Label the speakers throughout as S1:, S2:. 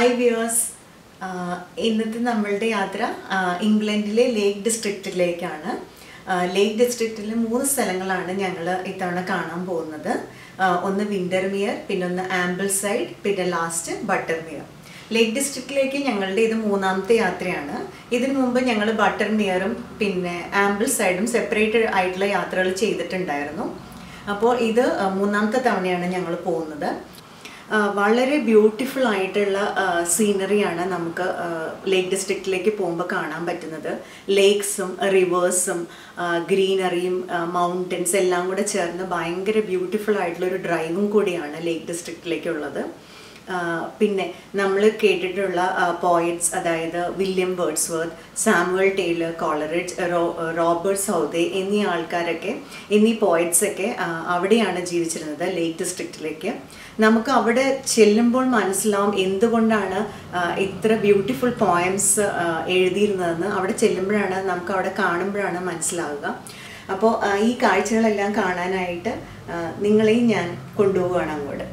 S1: hi viewers ഇന്നത്തെ നമ്മളുടെ യാത്ര ആ, ഇംഗ്ലണ്ടിലെ ലേക്ക് ഡിസ്ട്രിക്റ്റിലേക്കാണ് ആ, ലേക്ക് ഡിസ്ട്രിക്റ്റിൽ മൂന്ന് സ്ഥലങ്ങളാണ് ഞങ്ങൾ ഇത്തവണ കാണാൻ പോകുന്നത് ആ, ഒന്ന് വിന്റർമിയർ പിന്നെ ഒന്ന് ആംബിൾ സൈഡ് പിന്നെ ലാസ്റ്റ് ബട്ടർമിയർ ലേക്ക് ഡിസ്ട്രിക്റ്റിലേക്ക് ഞങ്ങളുടെ ഇത് മൂന്നാമത്തെ യാത്രയാണ് ഇതിനു മുമ്പ് ഞങ്ങൾ ബട്ടർമിയറും പിന്നെ ആംബിൾ സൈഡും സെപ്പറേറ്റ് ആയിട്ടുള്ള യാത്രകൾ ചെയ്തിട്ടുണ്ടായിരുന്നു അപ്പോൾ ഇത് ആ, മൂന്നാമത്തെ തവണയാണ് ഞങ്ങൾ പോകുന്നത് ആ, വളരെ ബ്യൂട്ടിഫുൾ ആയിട്ടുള്ള സീനറിയാണ് നമുക്ക് ലേക്ക് ഡിസ്ട്രിക്റ്റിലേക്ക് പോകുമ്പോൾ കാണാൻ പറ്റുന്നത് ലേക്സും റിവേഴ്സും ഗ്രീനറിയും മൗണ്ടൻസ് എല്ലാം കൂടെ ചേർന്ന് ഭയങ്കര ബ്യൂട്ടിഫുൾ ആയിട്ടുള്ള ഒരു ഡ്രൈവും കൂടിയാണ് ലേക്ക് ഡിസ്ട്രിക്റ്റിലേക്കുള്ളത് ആ, പിന്നെ നമ്മൾ കേട്ടിട്ടുള്ള പോയറ്റ്സ് അതായത് William Wordsworth Samuel Taylor Coleridge റോ റോബർട്ട് സൗദെ എന്നീ ആൾക്കാരൊക്കെ എന്നീ പോയറ്റ്സ് ഒക്കെ ആ, അവിടെയാണ് ജീവിച്ചിരുന്നത് ലേക്ക് ഡിസ്ട്രിക്റ്റിലേക്ക് നമുക്ക് അവിടെ ചെല്ലുമ്പോൾ മനസ്സിലാവും എന്തുകൊണ്ടാണ് ആ, ഇത്ര ബ്യൂട്ടിഫുൾ പോയംസ് എഴുതിയിരുന്നതെന്ന് അവിടെ ചെല്ലുമ്പോഴാണ് നമുക്ക് അവിടെ കാണുമ്പോഴാണ് മനസ്സിലാവുക അപ്പോൾ ആ, ഈ കാഴ്ചകളെല്ലാം കാണാനായിട്ട് ആ, നിങ്ങളെയും ഞാൻ കൊണ്ടുപോവുകയാണ് അങ്ങോട്ട്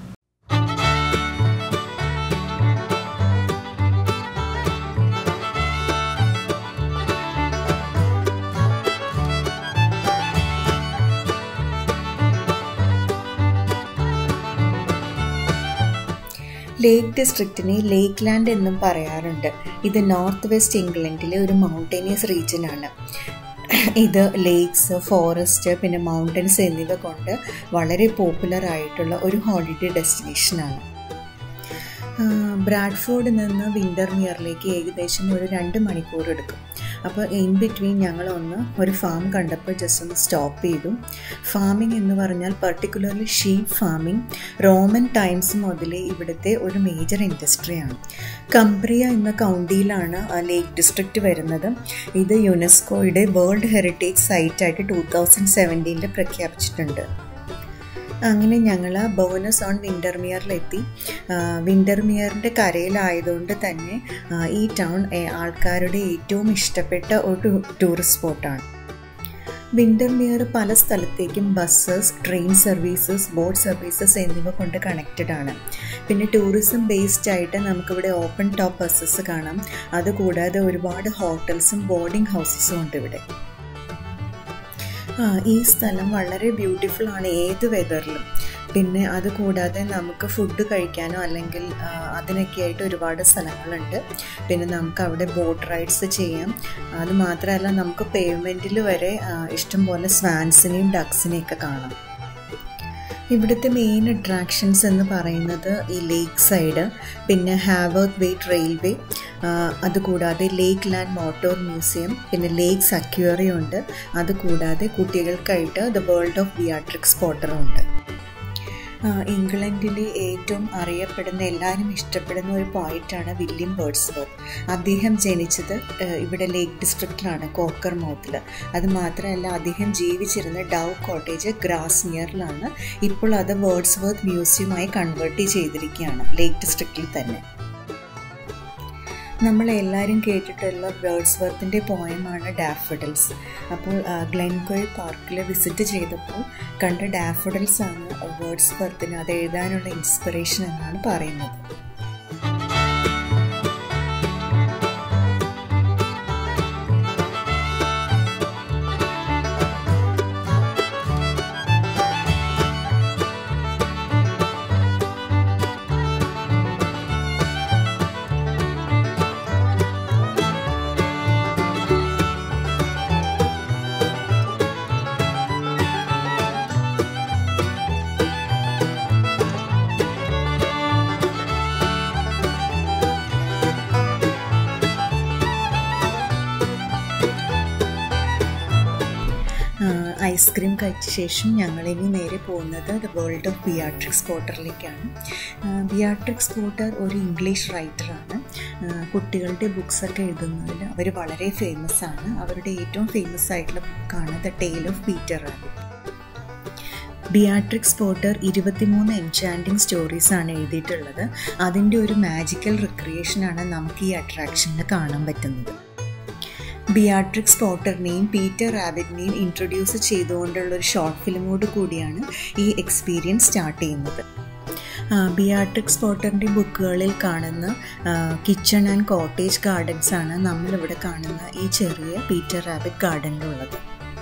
S1: ലേക്ക് ഡിസ്ട്രിക്റ്റിനെ ലേക്ക് ലാൻഡ് എന്നും പറയാറുണ്ട് ഇത് നോർത്ത് വെസ്റ്റ് ഇംഗ്ലണ്ടിലെ ഒരു മൗണ്ടേനിയസ് റീജിയനാണ് ഇത് ലേക്സ് ഫോറസ്റ്റ് പിന്നെ മൗണ്ടൻസ് എന്നിവ കൊണ്ട് വളരെ പോപ്പുലർ ആയിട്ടുള്ള ഒരു ഹോളിഡേ ഡെസ്റ്റിനേഷനാണ് ബ്രാഡ്ഫോർഡിൽ നിന്ന് വിൻ്റർമിയറിലേക്ക് ഏകദേശം ഒരു രണ്ട് മണിക്കൂർ എടുക്കും അപ്പോൾ ഇൻ ബിറ്റ്വീൻ ഞങ്ങളൊന്ന് ഒരു ഫാം കണ്ടപ്പോൾ ജസ്റ്റ് ഒന്ന് സ്റ്റോപ്പ് ചെയ്തു ഫാമിംഗ് എന്ന് പറഞ്ഞാൽ particularly sheep farming Roman times മുതലേ ഇവിടുത്തെ ഒരു മേജർ ഇൻഡസ്ട്രിയാണ് കംബ്രിയ എന്ന കൗണ്ടിയിലാണ് ലേക്ക് ഡിസ്ട്രിക്റ്റ് വരുന്നത് ഇത് യുനെസ്കോയുടെ വേൾഡ് ഹെറിറ്റേജ് സൈറ്റായിട്ട് ടൂ തൗസൻഡ് സെവൻറ്റീനിൽ പ്രഖ്യാപിച്ചിട്ടുണ്ട് അങ്ങനെ ഞങ്ങൾ ബോനസ് ഓൺ വിൻ്റർമിയറിലെത്തി വിൻ്റർമിയറിൻ്റെ കരയിലായതുകൊണ്ട് തന്നെ ആ, ഈ ടൗൺ എ- ആൾക്കാരുടെ ഏറ്റവും ഇഷ്ടപ്പെട്ട ഒരു ടൂറിസ്റ്റ് സ്പോട്ടാണ് വിൻ്റർമിയർ പല സ്ഥലത്തേക്കും buses train services boat services എന്നിവ കൊണ്ട് കണക്റ്റഡ് ആണ് പിന്നെ ടൂറിസം ബേസ്ഡ് ആയിട്ട് നമുക്കിവിടെ ഓപ്പൺ ടോപ്പ് ബസ്സസ് കാണാം അതുകൂടാതെ ഒരുപാട് ഹോട്ടൽസും ബോർഡിംഗ് ഹൗസസും ഉണ്ട് ഇവിടെ ആ ഈ സ്ഥലം വളരെ ബ്യൂട്ടിഫുൾ ആണ് ഏത് വെതറിലും പിന്നെ അതുകൂടാതെ നമുക്ക് ഫുഡ് കഴിക്കാനോ അല്ലെങ്കിൽ ആ, അതിനൊക്കെ ആയിട്ട് ഒരുപാട് സ്ഥലങ്ങളുണ്ട് പിന്നെ നമുക്ക് അവിടെ ബോട്ട് റൈഡ്സ് ചെയ്യാം അത് മാത്രമല്ല നമുക്ക് പേയ്മെൻറ്റിൽ വരെ ആ, ഇഷ്ടംപോലെ സ്വാൻസിനെയും ഡക്സിനെയൊക്കെ കാണാം ഇവിടുത്തെ മെയിൻ അട്രാക്ഷൻസ് എന്ന് പറയുന്നത് ഈ ലേക്ക് സൈഡ് പിന്നെ ഹാവേർത്ത് വെയ്റ്റ് റെയിൽവേ അതുകൂടാതെ ലേക്ക് ലാൻഡ് മോട്ടോർ മ്യൂസിയം പിന്നെ ലേക്സ് അക്വേറിയം ഉണ്ട് അതുകൂടാതെ കുട്ടികൾക്കായിട്ട് ദ വേൾഡ് ഓഫ് ബിയാട്രിക്സ് പോട്ടറും ഉണ്ട് ആ, ഇംഗ്ലണ്ടിലെ ഏറ്റവും അറിയപ്പെടുന്ന എല്ലാവരും ഇഷ്ടപ്പെടുന്ന ഒരു പോയിന്റാണ് വില്യം ബേർഡ്സ്വർത്ത് അദ്ദേഹം ജനിച്ചത് ആ, ഇവിടെ ലേക്ക് ഡിസ്ട്രിക്റ്റിലാണ് കോക്കർ മൗത്തിൽ അത് മാത്രമല്ല അദ്ദേഹം ജീവിച്ചിരുന്ന ഡൗ കോട്ടേജ് ഗ്രാസ് നിയറിലാണ് ഇപ്പോൾ അത് വേർഡ്സ്വർത്ത് മ്യൂസിയമായി കൺവേർട്ട് ചെയ്തിരിക്കുകയാണ് ലേക്ക് ഡിസ്ട്രിക്റ്റിൽ തന്നെ നമ്മൾ എല്ലാവരും കേട്ടിട്ടുള്ള ബേർഡ്സ്വർത്തിൻ്റെ പോയമാണ് ഡാഫഡിൽസ് അപ്പോൾ ഗ്ലെൻകോയ് പാർക്കിൽ വിസിറ്റ് ചെയ്തപ്പോൾ കണ്ട ഡാഫഡിൽസ് ആണ് വേർഡ്സ്വർത്തിന് അത് എഴുതാനുള്ള ഇൻസ്പിറേഷൻ എന്നാണ് പറയുന്നത് ഐസ്ക്രീം കഴിച്ച ശേഷം ഞങ്ങളിനി നേരെ പോകുന്നത് ദ വേൾഡ് ഓഫ് ബിയാട്രിക്സ് പോട്ടറിലേക്കാണ് ബിയാട്രിക്സ് പോട്ടർ ഒരു ഇംഗ്ലീഷ് റൈറ്ററാണ് കുട്ടികളുടെ ബുക്സൊക്കെ എഴുതുന്നതിൽ അവർ വളരെ ഫേമസ് ആണ് അവരുടെ ഏറ്റവും ഫേമസ് ആയിട്ടുള്ള ബുക്കാണ് the tale of Peter Rabbit Beatrix Potter ഇരുപത്തിമൂന്ന് എൻചാൻഡിങ് സ്റ്റോറീസ് ആണ് എഴുതിയിട്ടുള്ളത് അതിൻ്റെ ഒരു മാജിക്കൽ റിക്രിയേഷനാണ് നമുക്ക് ഈ അട്രാക്ഷനിൽ കാണാൻ പറ്റുന്നത് ബിയാട്രിക്സ് പോട്ടറിനെയും പീറ്റർ റാബിറ്റിനെയും ഇൻട്രൊഡ്യൂസ് ചെയ്തുകൊണ്ടുള്ള ഒരു ഷോർട്ട് ഫിലിമോട് കൂടിയാണ് ഈ എക്സ്പീരിയൻസ് സ്റ്റാർട്ട് ചെയ്യുന്നത് ബിയാട്രിക്സ് പോട്ടറിൻ്റെ ബുക്കുകളിൽ കാണുന്ന കിച്ചൺ ആൻഡ് കോട്ടേജ് ഗാർഡൻസ് ആണ് നമ്മളിവിടെ കാണുന്ന ഈ ചെറിയ പീറ്റർ റാബിറ്റ് ഗാർഡനിലുള്ളത്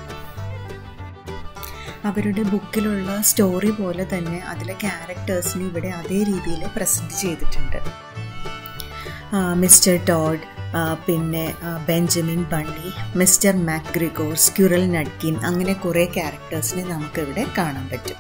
S1: അവരുടെ ബുക്കിലുള്ള സ്റ്റോറി പോലെ തന്നെ അതിലെ ക്യാരക്ടേഴ്സിനെ ഇവിടെ അതേ രീതിയിൽ പ്രസൻറ്റ് ചെയ്തിട്ടുണ്ട് മിസ്റ്റർ ടോഡ് പിന്നെ Benjamin Bunny Mr McGregor Squirrel Nutkin അങ്ങനെ കുറേ ക്യാരക്ടേഴ്സിനെ നമുക്കിവിടെ കാണാൻ പറ്റും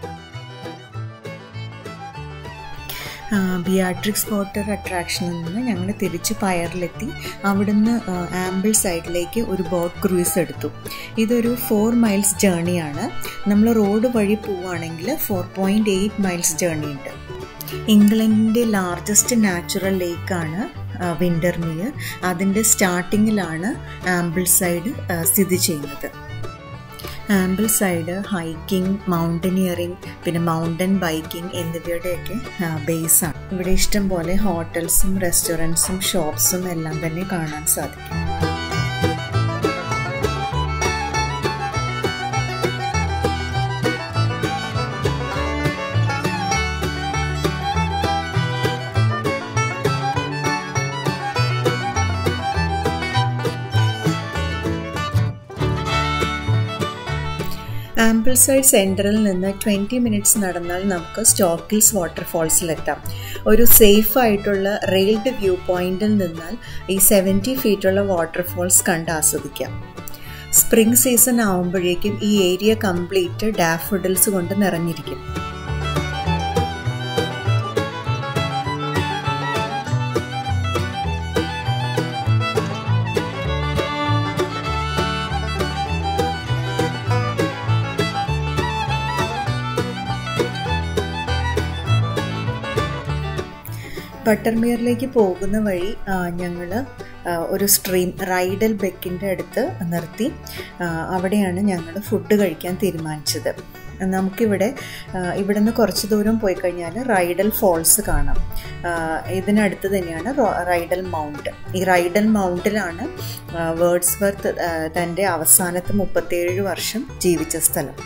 S1: ബിയാട്രിക്സ് വാട്ടർ അട്രാക്ഷനിൽ നിന്ന് ഞങ്ങൾ തിരിച്ച് പയറിലെത്തി അവിടുന്ന് ആംബിൾ സൈഡിലേക്ക് ഒരു ബോട്ട് ക്രൂയിസ് എടുത്തു ഇതൊരു ഫോർ മൈൽസ് ജേണിയാണ് നമ്മൾ റോഡ് വഴി പോവുകയാണെങ്കിൽ four point eight miles journey ഉണ്ട് ഇംഗ്ലണ്ടിൻ്റെ ലാർജസ്റ്റ് നാച്ചുറൽ ലേക്കാണ് വിൻ്റർമിയർ അതിൻ്റെ സ്റ്റാർട്ടിങ്ങിലാണ് ആംബിൾ സൈഡ് സ്ഥിതി ചെയ്യുന്നത് ആംബിൾ സൈഡ് ഹൈക്കിംഗ് മൗണ്ടനിയറിംഗ് പിന്നെ മൗണ്ടൻ ബൈക്കിംഗ് എന്നിവയുടെയൊക്കെ ബേസാണ് ഇവിടെ ഇഷ്ടം പോലെ ഹോട്ടൽസും റെസ്റ്റോറൻറ്റ്സും ഷോപ്സും എല്ലാം തന്നെ കാണാൻ സാധിക്കും ആംപിൾ സൈഡ് സെൻറ്ററിൽ നിന്ന് ട്വൻറ്റി മിനിറ്റ്സ് നടന്നാൽ നമുക്ക് സ്റ്റോക്കിൽസ് വാട്ടർഫോൾസിലെത്താം ഒരു സേഫ് ആയിട്ടുള്ള റെയിൽഡ് വ്യൂ പോയിന്റിൽ നിന്നാൽ ഈ സെവൻറ്റി ഫീറ്റുള്ള വാട്ടർഫോൾസ് കണ്ട് ആസ്വദിക്കാം സ്പ്രിംഗ് സീസൺ ആവുമ്പോഴേക്കും ഈ ഏരിയ കംപ്ലീറ്റ് ഡാഫഡിൽസ് കൊണ്ട് നിറഞ്ഞിരിക്കും ബട്ടർമിയറിലേക്ക് പോകുന്ന വഴി ഞങ്ങൾ ഒരു സ്ട്രീം റൈഡൽ ബെക്കിൻ്റെ അടുത്ത് നിർത്തി അവിടെയാണ് ഞങ്ങൾ ഫുഡ് കഴിക്കാൻ തീരുമാനിച്ചത് നമുക്കിവിടെ ഇവിടെ നിന്ന് കുറച്ച് ദൂരം പോയി കഴിഞ്ഞാൽ റൈഡൽ ഫോൾസ് കാണാം ഇതിനടുത്ത് തന്നെയാണ് റൈഡൽ മൗണ്ട് ഈ റൈഡൽ മൗണ്ടിലാണ് വേർഡ്സ് വർത്ത് തൻ്റെ അവസാനത്തെ മുപ്പത്തേഴ് വർഷം ജീവിച്ച സ്ഥലം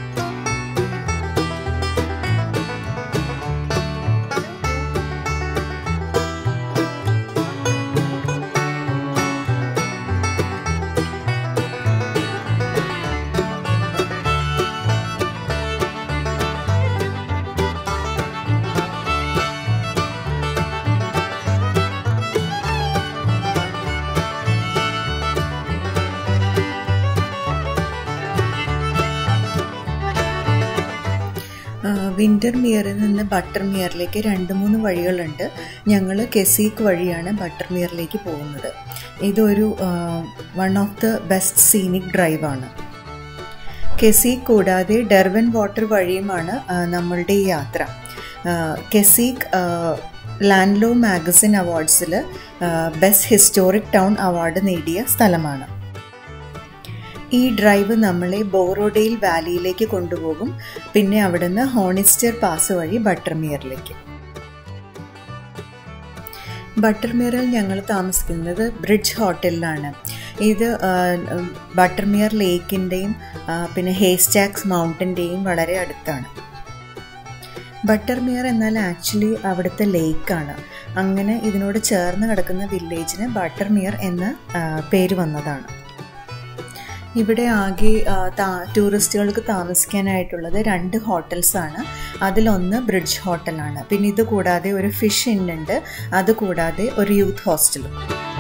S1: വിൻ്റർ മിയറിൽ നിന്ന് ബട്ടർ മിയറിലേക്ക് രണ്ട് മൂന്ന് വഴികളുണ്ട് ഞങ്ങൾ കെസീക്ക് വഴിയാണ് ബട്ടർ മിയറിലേക്ക് പോകുന്നത് ഇതൊരു one of the best scenic ഡ്രൈവാണ് കെസീക്ക് കൂടാതെ ഡെർവൻ വാട്ടർ വഴിയുമാണ് നമ്മളുടെ ഈ യാത്ര കെസീക്ക് ലാൻഡ്ലോ മാഗസിൻ അവാർഡ്സിൽ ബെസ്റ്റ് ഹിസ്റ്റോറിക് ടൗൺ അവാർഡ് നേടിയ സ്ഥലമാണ് ഈ ഡ്രൈവ് നമ്മളെ ബോറോഡെയിൽ വാലിയിലേക്ക് കൊണ്ടുപോകും പിന്നെ അവിടുന്ന് ഹോണിസ്റ്റർ പാസ് വഴി ബട്ടർമിയറിലേക്ക് ബട്ടർമിയറിൽ ഞങ്ങൾ താമസിക്കുന്നത് ബ്രിഡ്ജ് ഹോട്ടലിലാണ് ഇത് ബട്ടർമിയർ ലേക്കിൻ്റെയും പിന്നെ ഹേസ്റ്റാക്സ് മൗണ്ടൻ്റെയും വളരെ അടുത്താണ് ബട്ടർമിയർ എന്നാൽ ആക്ച്വലി അവിടുത്തെ ലേക്കാണ് അങ്ങനെ ഇതിനോട് ചേർന്ന് കിടക്കുന്ന വില്ലേജിന് ബട്ടർമിയർ എന്ന പേര് വന്നതാണ് ഇവിടെ ആകെ ടൂറിസ്റ്റുകൾക്ക് താമസിക്കാനായിട്ടുള്ളത് രണ്ട് ഹോട്ടൽസാണ് അതിലൊന്ന് ബ്രിഡ്ജ് ഹോട്ടലാണ് പിന്നെ ഇത് കൂടാതെ ഒരു ഫിഷ് ഇൻ ഉണ്ട് അതുകൂടാതെ ഒരു യൂത്ത് ഹോസ്റ്റലും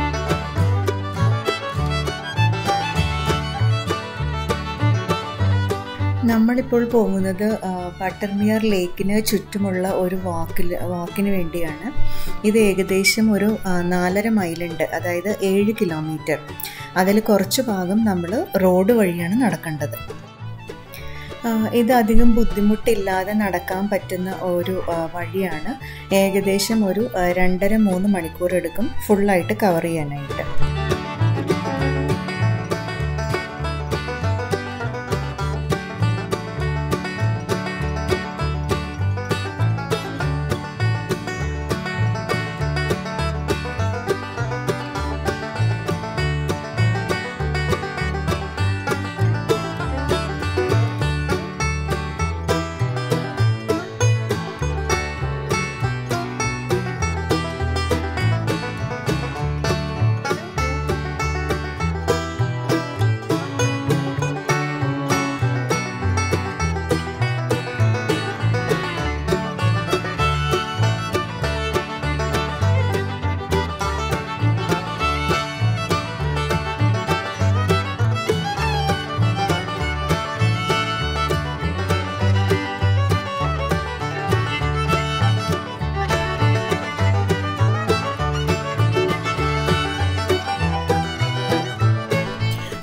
S1: നമ്മളിപ്പോൾ പോകുന്നത് ബട്ടർമിയർ ലേക്കിന് ചുറ്റുമുള്ള ഒരു വാക്കിൽ വാക്കിന് വേണ്ടിയാണ് ഇത് ഏകദേശം ഒരു നാലര മൈലുണ്ട് അതായത് ഏഴ് കിലോമീറ്റർ അതിൽ കുറച്ച് ഭാഗം നമ്മൾ റോഡ് വഴിയാണ് നടക്കേണ്ടത് ഇത് അധികം ബുദ്ധിമുട്ടില്ലാതെ നടക്കാൻ പറ്റുന്ന ഒരു വഴിയാണ് ഏകദേശം ഒരു രണ്ടര മൂന്ന് മണിക്കൂർ എടുക്കും ഫുള്ളായിട്ട് കവർ ചെയ്യാനായിട്ട്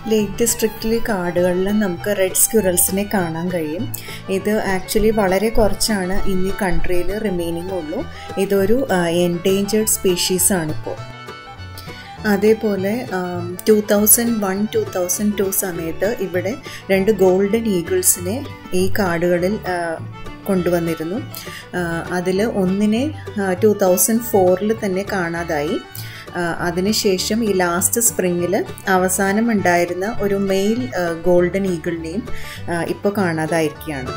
S1: ലേക്ക് ഡിസ്ട്രിക്റ്റിലെ കാടുകളിൽ നമുക്ക് റെഡ് സ്ക്യൂറൽസിനെ കാണാൻ കഴിയും ഇത് ആക്ച്വലി വളരെ കുറച്ചാണ് ഇന്ന് ഈ കൺട്രിയിൽ റിമൈനിങ് ഉള്ളൂ ഇതൊരു എൻഡേഞ്ചേർഡ് സ്പീഷീസ് ആണിപ്പോൾ അതേപോലെ two thousand one two thousand two സമയത്ത് ഇവിടെ രണ്ട് ഗോൾഡൻ ഈഗിൾസിനെ ഈ കാടുകളിൽ കൊണ്ടുവന്നിരുന്നു അതിൽ ഒന്നിനെ ടു തൗസൻഡ് ഫോറിൽ തന്നെ കാണാതായി അതിനുശേഷം ഈ ലാസ്റ്റ് സ്പ്രിങ്ങിൽ അവസാനം ഉണ്ടായിരുന്ന ഒരു മെയിൽ ഗോൾഡൻ ഈഗിളിനെയും ഇപ്പോൾ കാണാതായിരിക്കുകയാണ്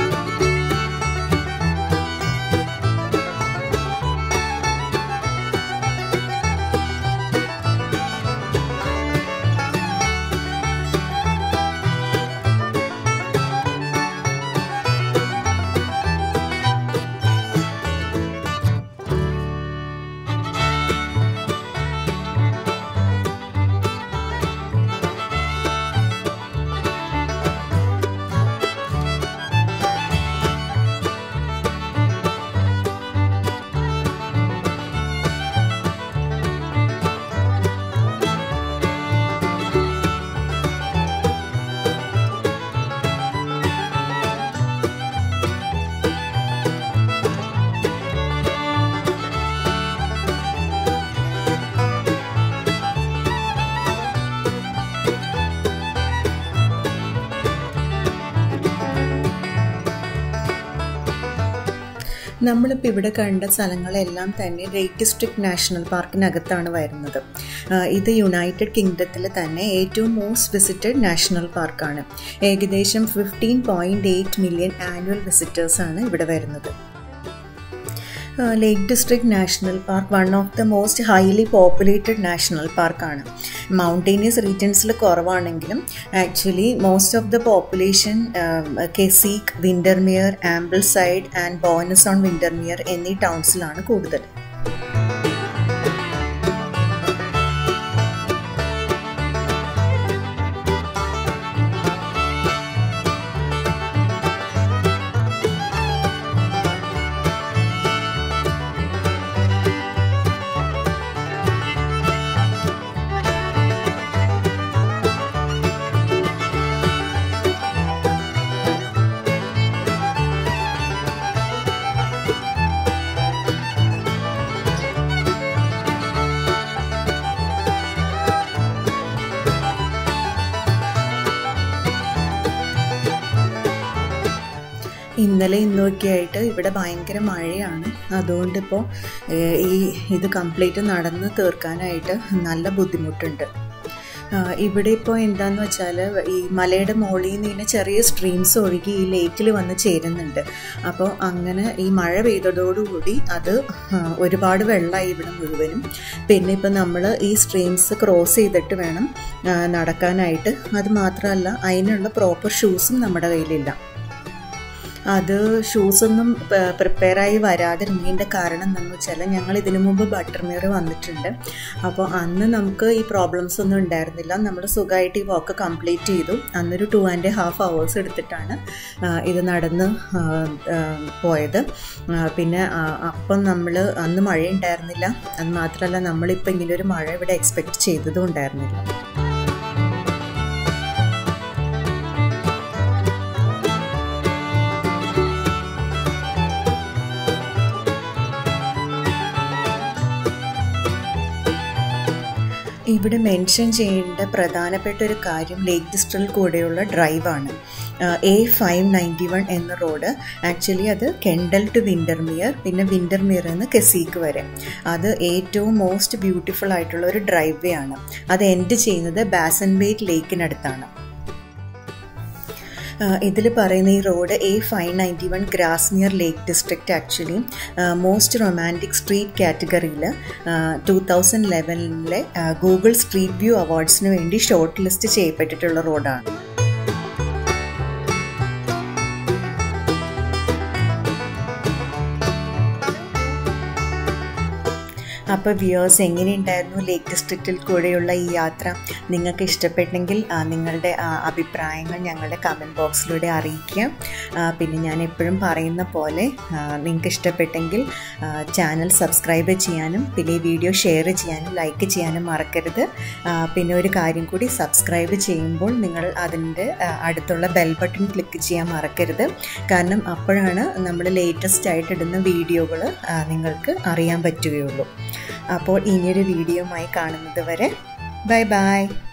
S1: നമ്മളിപ്പോൾ ഇവിടെ കണ്ട സ്ഥലങ്ങളെല്ലാം തന്നെ ലേക്ക് ഡിസ്ട്രിക്ട് നാഷണൽ പാർക്കിനകത്താണ് വരുന്നത് ഇത് യുണൈറ്റഡ് കിങ്ഡത്തിൽ തന്നെ ഏറ്റവും മോസ്റ്റ് വിസിറ്റഡ് നാഷണൽ പാർക്കാണ് ഏകദേശം fifteen point eight million annual വിസിറ്റേഴ്സാണ് ഇവിടെ വരുന്നത് Lake District National Park one of the most highly populated national പാർക്കാണ് മൗണ്ടേനിയസ് റീജൻസിൽ കുറവാണെങ്കിലും actually most of the population Keswick Windermere Ambleside and Bowness on Windermere എന്നീ ടൗൺസിലാണ് കൂടുതൽ ഇന്നലെ ഇന്നൊക്കെ ആയിട്ട് ഇവിടെ ഭയങ്കര മഴയാണ് അതുകൊണ്ടിപ്പോൾ ഈ ഇത് കംപ്ലീറ്റ് നടന്ന് തീർക്കാനായിട്ട് നല്ല ബുദ്ധിമുട്ടുണ്ട് ഇവിടെ ഇപ്പോൾ എന്താന്ന് വെച്ചാൽ ഈ മലയുടെ മുകളിൽ നിന്ന് ഇങ്ങനെ ചെറിയ സ്ട്രീംസ് ഒഴുകി ഈ ലേക്കിൽ വന്ന് ചേരുന്നുണ്ട് അപ്പോൾ അങ്ങനെ ഈ മഴ പെയ്തതോടുകൂടി അത് ഒരുപാട് വെള്ളമായി ഇവിടെ മുഴുവനും പിന്നെ ഇപ്പം നമ്മൾ ഈ സ്ട്രീംസ് ക്രോസ് ചെയ്തിട്ട് വേണം നടക്കാനായിട്ട് അത് മാത്രമല്ല അതിനുള്ള പ്രോപ്പർ ഷൂസും നമ്മുടെ കയ്യിലില്ല അത് ഷൂസൊന്നും പ്രിപ്പയറായി വരാതിരുന്നതിൻ്റെ കാരണം എന്താണെന്ന് വെച്ചാൽ ഞങ്ങൾ ഇതിനു മുമ്പ് ബട്ടർമിയർ വന്നിട്ടുണ്ട് അപ്പോൾ അന്ന് നമുക്ക് ഈ പ്രോബ്ലംസ് ഒന്നും ഉണ്ടായിരുന്നില്ല നമ്മൾ സുഖമായിട്ട് ഈ വാക്ക് കംപ്ലീറ്റ് ചെയ്തു അന്നൊരു ടു ആൻഡ് ഹാഫ് അവേഴ്സ് എടുത്തിട്ടാണ് ഇത് നടന്ന് പോയത് പിന്നെ അപ്പം നമ്മൾ അന്ന് മഴ ഉണ്ടായിരുന്നില്ല അത് മാത്രമല്ല നമ്മളിപ്പോൾ ഇങ്ങനെ ഒരു മഴ ഇവിടെ എക്സ്പെക്റ്റ് ചെയ്തതും ഉണ്ടായിരുന്നില്ല ഇവിടെ മെൻഷൻ ചെയ്യേണ്ട പ്രധാനപ്പെട്ട ഒരു കാര്യം ലേക്ക് ഡിസ്ട്രിൽ കൂടെയുള്ള ഡ്രൈവാണ് എ ഫൈവ് നയൻറ്റി വൺ എന്ന റോഡ് ആക്ച്വലി അത് കെൻഡൽ ടു വിൻഡർമിയർ പിന്നെ വിൻഡർമിയർ നിന്ന് കെസീക്ക് വരെ അത് ഏറ്റവും മോസ്റ്റ് ബ്യൂട്ടിഫുൾ ആയിട്ടുള്ള ഒരു ഡ്രൈവ് വേ ആണ് അത് എൻഡ് ചെയ്യുന്നത് ബാസൻബേറ്റ് ലേക്കിനടുത്താണ് ഇതിൽ പറയുന്ന ഈ road A five ninety one Grasmere Lake District actually most romantic street കാറ്റഗറിയിൽ ടു തൗസൻഡ് ലെവനിലെ ഗൂഗിൾ സ്ട്രീറ്റ് വ്യൂ അവാർഡ്സിന് വേണ്ടി ഷോർട്ട് ലിസ്റ്റ് ചെയ്യപ്പെട്ടിട്ടുള്ള റോഡാണ് അപ്പോൾ വ്യൂവേഴ്സ് എങ്ങനെയുണ്ടായിരുന്നു ലേക്ക് ഡിസ്ട്രിക്റ്റിൽ കൂടെയുള്ള ഈ യാത്ര നിങ്ങൾക്ക് ഇഷ്ടപ്പെട്ടെങ്കിൽ ആ, നിങ്ങളുടെ ആ, അഭിപ്രായങ്ങൾ ഞങ്ങളുടെ കമൻറ്റ് ബോക്സിലൂടെ അറിയിക്കുക ആ, പിന്നെ ഞാൻ എപ്പോഴും പറയുന്ന പോലെ ആ, നിങ്ങൾക്ക് ഇഷ്ടപ്പെട്ടെങ്കിൽ ആ, ചാനൽ സബ്സ്ക്രൈബ് ചെയ്യാനും പിന്നെ ഈ വീഡിയോ ഷെയർ ചെയ്യാനും ലൈക്ക് ചെയ്യാനും മറക്കരുത് ആ, പിന്നെ ഒരു കാര്യം കൂടി സബ്സ്ക്രൈബ് ചെയ്യുമ്പോൾ നിങ്ങൾ അതിൻ്റെ ആ, അടുത്തുള്ള ബെൽ ബട്ടൺ ക്ലിക്ക് ചെയ്യാൻ മറക്കരുത് കാരണം അപ്പോഴാണ് നമ്മൾ ലേറ്റസ്റ്റ് ആയിട്ട് ഇടുന്ന വീഡിയോകൾ നിങ്ങൾക്ക് അറിയാൻ പറ്റുകയുള്ളൂ അപ്പോൾ ഇനിയൊരു വീഡിയോയുമായി കാണുന്നത് വരെ ബൈ ബൈ